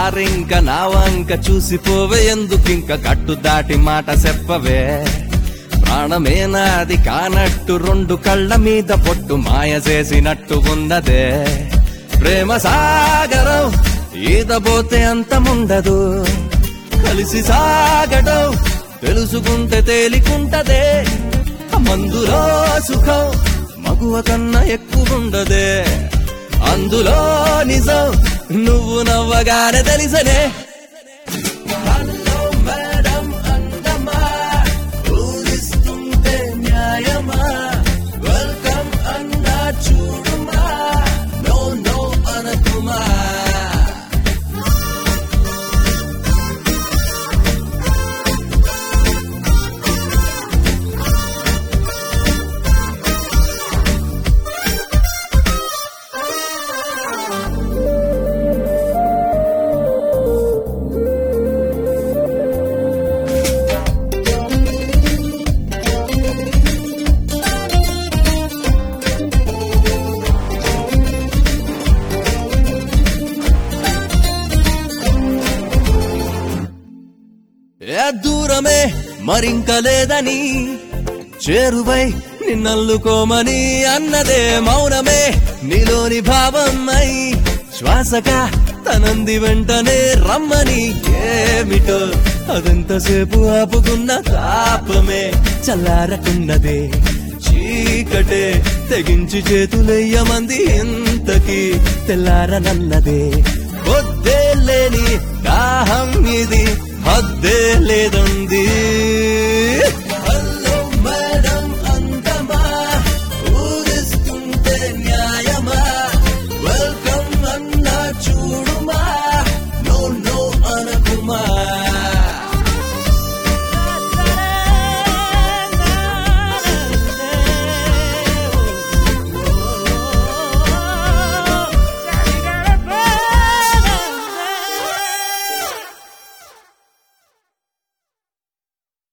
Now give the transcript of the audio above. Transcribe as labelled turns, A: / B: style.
A: సారింక నా వంక చూసిపోవే ఎందుకింక కట్టు దాటి మాట చెప్పవే ప్రాణమే నాది కానట్టు రెండు కళ్ళ మీద పొట్టు మాయ చేసినట్టు ఉన్నదే ప్రేమ సాగరం ఈదబోతే అంతముండదు కలిసి సాగడం తెలుసుకుంటే తేలికుంటదే మందులో సుఖం మగువ కన్నా ఎక్కువుండదే అందులో నిజం నువ్వు నవ్వగానే తెలిసనే హలో మేడం అందమా ఊరిస్తుంటే న్యాయమా వెల్కమ్ అన్నా చూడుమా నో నో అనకుమా ఏ దూరమే మరింక లేదని చేరువై నిన్నల్లుకోమని అన్నదే మౌనమే నీలోని భావమై శ్వాసగా తనంది వెంటనే రమ్మని ఏమిటో అదంతసేపు ఆపుకున్న తాపమే చల్లారకున్నదే చీకటే తెగించి చేతులెయ్యమంది ఇంతకి తెల్లారనన్నదే పొద్దే లేని దాహం ఇది హద్దే